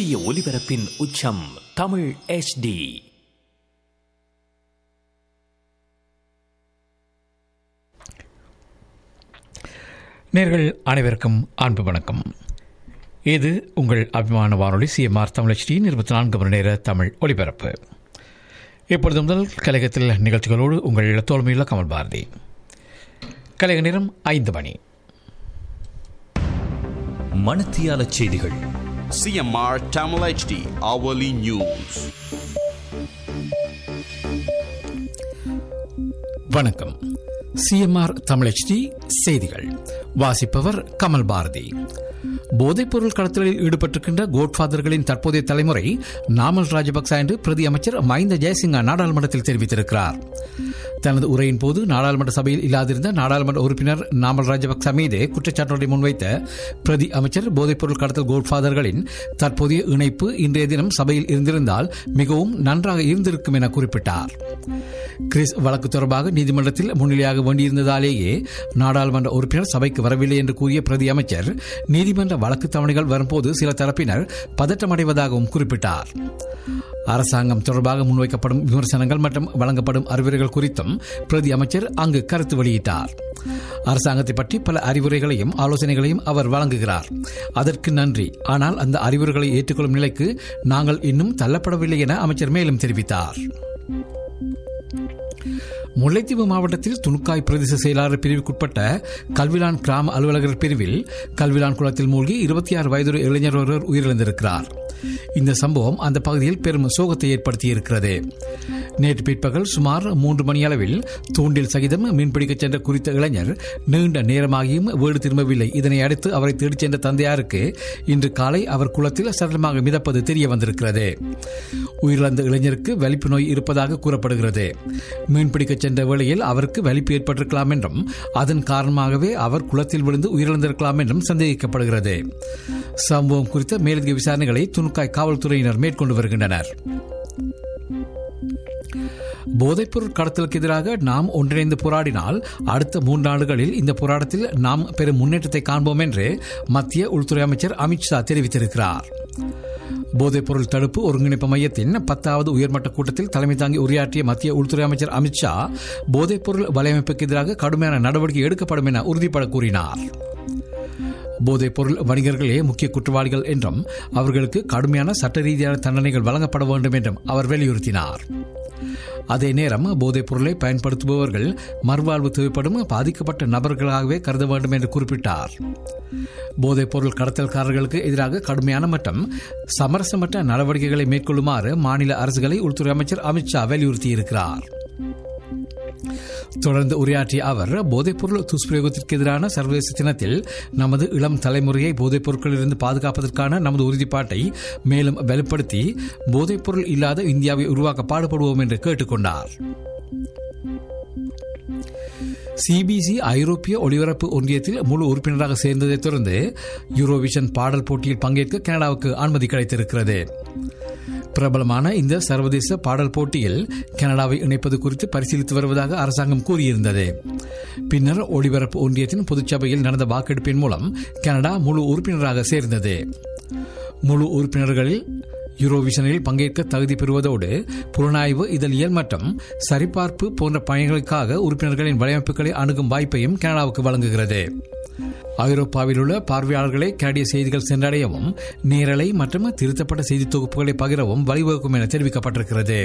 சூரிய ஒளிபரப்பின் உச்சம் தமிழ் HD நேர்கள் அனைவருக்கும் அன்பு வணக்கம் இது உங்கள் அபிமான வானொலி சிஎம்ஆர் தமிழச்சியின் இருபத்தி நான்கு மணி நேர தமிழ் ஒலிபரப்பு இப்பொழுது முதல் கலையகத்தில் நிகழ்ச்சிகளோடு உங்கள் தோல்மையுள்ள கமல் பாரதி கலைய நேரம் ஐந்து மணி மணத்தியால செய்திகள் CMR Tamil HD hourly news. வணக்கம் சிஎம்ஆர் தமிழச்டி செய்திகள் வாசிப்பவர் கமல் பாரதி போதைப்பொருள் கடத்தலில் ஈடுபட்டிருக்கின்ற கோட்ஃபாதர்களின் தற்போதைய தலைமுறை நாமல் ராஜபக்ச என்று பிரதி அமைச்சர் மஹிந்த ஜெயசிங்கா நாடாளுமன்றத்தில் தெரிவித்திருக்கிறார் தனது உரையின் போது நாடாளுமன்ற சபையில் இல்லாதிருந்த நாடாளுமன்ற உறுப்பினர் நாமல் ராஜபக்ச மீது குற்றச்சாட்டுகளை முன்வைத்த பிரதி அமைச்சர் போதைப்பொருள் கடத்தல் கோட்ஃபாதர்களின் தற்போதைய இணைப்பு இன்றைய தினம் சபையில் இருந்திருந்தால் மிகவும் நன்றாக இருந்திருக்கும் என குறிப்பிட்டார் கிறிஸ் வழக்கு தொடர்பாக நீதிமன்றத்தில் முன்னிலையாக வேண்டியிருந்ததாலேயே நாடாளுமன்ற உறுப்பினர் சபைக்கு வரவில்லை என்று கூறிய பிரதி அமைச்சர் நீதிமன்ற வழக்கு தவணைகள் வரும்போது சில தரப்பினர் பதற்றமடைவதாகவும் குறிப்பிட்டார் அரசாங்கம் தொடர்பாக முன்வைக்கப்படும் விமர்சனங்கள் மற்றும் வழங்கப்படும் அறிவுரைகள் குறித்தும் பிரதி அமைச்சர் அங்கு கருத்து வெளியிட்டார் அரசாங்கத்தை பற்றி பல அறிவுரைகளையும் ஆலோசனைகளையும் அவர் வழங்குகிறார் அதற்கு நன்றி ஆனால் அந்த அறிவுரைகளை ஏற்றுக்கொள்ளும் நிலைக்கு நாங்கள் இன்னும் தள்ளப்படவில்லை என அமைச்சர் மேலும் தெரிவித்தார் முல்லைத்தீவு மாவட்டத்தில் துணுக்காய் பிரதேச செயலாளர் பிரிவுக்குட்பட்ட கல்விலான் கிராம அலுவலகர் பிரிவில் கல்விலான் குளத்தில் மூழ்கி இருபத்தி ஆறு வயது இளைஞர் ஒருவர் உயிரிழந்திருக்கிறார் இந்த சம்பவம் அந்த பகுதியில் பெரும் சோகத்தை ஏற்படுத்தியிருக்கிறது நேற்று பிற்பகல் சுமார் மூன்று மணி அளவில் தூண்டில் சகிதம் மீன்பிடிக்கச் சென்ற குறித்த இளைஞர் நீண்ட நேரமாகியும் வீடு திரும்பவில்லை இதனை அடுத்து அவரை தேடிச் சென்ற தந்தையாருக்கு இன்று காலை அவர் குளத்தில் சடலமாக மிதப்பது தெரிய வந்திருக்கிறது உயிரிழந்த இளைஞருக்கு வலிப்பு நோய் இருப்பதாக கூறப்படுகிறது மீன்பிடிக்கச் சென்ற வேளையில் அவருக்கு வலிப்பு ஏற்பட்டிருக்கலாம் என்றும் அதன் காரணமாகவே அவர் குளத்தில் விழுந்து உயிரிழந்திருக்கலாம் என்றும் சந்தேகிக்கப்படுகிறது சம்பவம் குறித்த மேலதிக விசாரணைகளை துணுக்காய் காவல்துறையினர் மேற்கொண்டு வருகின்றனர் போதைப்பொருள் கடத்தலுக்கு எதிராக நாம் ஒன்றிணைந்து போராடினால் அடுத்த மூன்றாண்டுகளில் இந்த போராட்டத்தில் நாம் பெரும் முன்னேற்றத்தை காண்போம் என்று மத்திய உள்துறை அமைச்சர் அமித்ஷா தெரிவித்திருக்கிறார் போதைப்பொருள் தடுப்பு ஒருங்கிணைப்பு மையத்தின் பத்தாவது உயர்மட்ட கூட்டத்தில் தலைமை தாங்கி உரையாற்றிய மத்திய உள்துறை அமைச்சர் அமித்ஷா போதைப்பொருள் வலையமைப்புக்கு எதிராக கடுமையான நடவடிக்கை எடுக்கப்படும் என உறுதிபட கூறினார் போதைப்பொருள் வணிகர்களே முக்கிய குற்றவாளிகள் என்றும் அவர்களுக்கு கடுமையான சட்ட ரீதியான தண்டனைகள் வழங்கப்பட வேண்டும் என்றும் அவர் வலியுறுத்தினார் அதே நேரம் போதைப் பொருளை பயன்படுத்துபவர்கள் மறுவாழ்வு தேவைப்படும் பாதிக்கப்பட்ட நபர்களாகவே கருத வேண்டும் என்று குறிப்பிட்டார் போதைப் பொருள் கடத்தல்காரர்களுக்கு எதிராக கடுமையான மற்றும் சமரசமற்ற நடவடிக்கைகளை மேற்கொள்ளுமாறு மாநில அரசுகளை உள்துறை அமைச்சர் அமித்ஷா வலியுறுத்தியிருக்கிறார் தொடர்ந்து உரையாற்றிய அவர் போதைப்பொருள் துஷ்பிரயோகத்திற்கு எதிரான சர்வதேச தினத்தில் நமது இளம் தலைமுறையை போதைப் பொருட்களிலிருந்து பாதுகாப்பதற்கான நமது உறுதிப்பாட்டை மேலும் வலுப்படுத்தி போதைப்பொருள் இல்லாத இந்தியாவை உருவாக்க பாடுபடுவோம் என்று கேட்டுக்கொண்டார் சிபிசி ஐரோப்பிய ஒளிபரப்பு ஒன்றியத்தில் முழு உறுப்பினராக சேர்ந்ததைத் தொடர்ந்து யூரோவிஷன் பாடல் போட்டியில் பங்கேற்க கனடாவுக்கு அனுமதி கிடைத்திருக்கிறது பிரபலமான இந்த சர்வதேச பாடல் போட்டியில் கனடாவை இணைப்பது குறித்து பரிசீலித்து வருவதாக அரசாங்கம் கூறியிருந்தது பின்னர் ஒளிபரப்பு ஒன்றியத்தின் பொதுச்சபையில் நடந்த வாக்கெடுப்பின் மூலம் கனடா முழு உறுப்பினராக சேர்ந்தது முழு உறுப்பினர்களில் யூரோவிஷனில் பங்கேற்க தகுதி பெறுவதோடு புலனாய்வு இதழியல் மற்றும் சரிபார்ப்பு போன்ற பணிகளுக்காக உறுப்பினர்களின் வலையமைப்புகளை அணுகும் வாய்ப்பையும் கனடாவுக்கு வழங்குகிறது ஐரோப்பாவில் உள்ள பார்வையாளர்களை கனடிய செய்திகள் சென்றடையவும் நேரலை மற்றும் திருத்தப்பட்ட செய்தி தொகுப்புகளை பகிரவும் வழிவகுக்கும் என தெரிவிக்கப்பட்டிருக்கிறது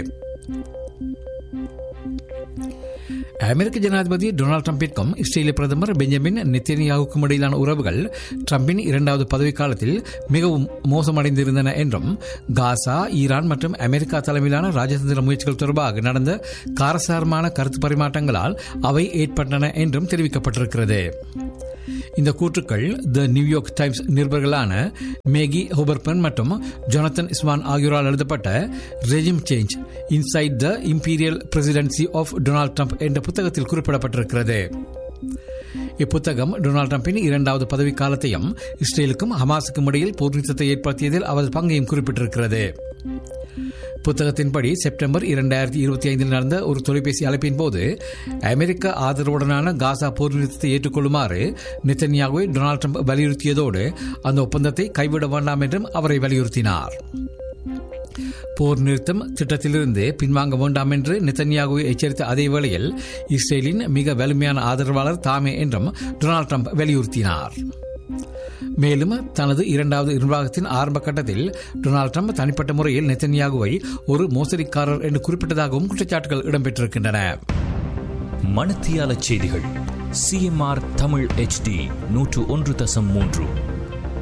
அமெரிக்க ஜனாதிபதி டொனால்டு டிரம்பிற்கும் இஸ்ரேலிய பிரதமர் பெஞ்சமின் நெத்தனியாவுக்கும் இடையிலான உறவுகள் டிரம்பின் இரண்டாவது பதவிக்காலத்தில் மிகவும் மோசமடைந்திருந்தன என்றும் காசா ஈரான் மற்றும் அமெரிக்கா தலைமையிலான ராஜதந்திர முயற்சிகள் தொடர்பாக நடந்த காரசாரமான கருத்து பரிமாற்றங்களால் அவை ஏற்பட்டன என்றும் தெரிவிக்கப்பட்டிருக்கிறது இந்த கூற்றுக்கள் த நியூயார்க் டைம்ஸ் நிருபர்களான மேகி ஹோபர்பன் மற்றும் ஜொனத்தன் இஸ்மான் ஆகியோரால் எழுதப்பட்ட regime change inside the imperial presidency of Donald Trump என்ற புத்தகத்தில் குறிப்பிடப்பட்டிருக்கிறது இப்புத்தகம் டொனால்டு டிரம்பின் இரண்டாவது பதவி காலத்தையும் இஸ்ரேலுக்கும் ஹமாஸுக்கும் இடையில் போர் நிறுத்தத்தை ஏற்படுத்தியதில் அவரது பங்கையும் குறிப்பிட்டிருக்கிறது புத்தகத்தின்படி செப்டம்பர் இரண்டாயிரத்தி இருபத்தி ஐந்தில் நடந்த ஒரு தொலைபேசி அழைப்பின் போது அமெரிக்க ஆதரவுடனான காசா போர் நிறுத்தத்தை ஏற்றுக்கொள்ளுமாறு நித்தன்யாகுவை டொனால்ட் ட்ரம்ப் வலியுறுத்தியதோடு அந்த ஒப்பந்தத்தை கைவிட வேண்டாம் என்றும் அவரை வலியுறுத்தினார் போர் நிறுத்தம் திட்டத்திலிருந்து பின்வாங்க வேண்டாம் என்று நித்தன்யாகுவை எச்சரித்த அதே வேளையில் இஸ்ரேலின் மிக வலிமையான ஆதரவாளர் தாமே என்றும் டொனால்ட் ட்ரம்ப் வலியுறுத்தினார் மேலும் தனது இரண்டாவது நிர்வாகத்தின் ஆரம்ப கட்டத்தில் டொனால்ட் ட்ரம்ப் தனிப்பட்ட முறையில் நெத்தன்யாகுவை ஒரு மோசடிக்காரர் என்று குறிப்பிட்டதாகவும் குற்றச்சாட்டுகள் இடம்பெற்றிருக்கின்றன மணத்தியால செய்திகள் சிஎம்ஆர் தமிழ் HD நூற்று ஒன்று தசம் மூன்று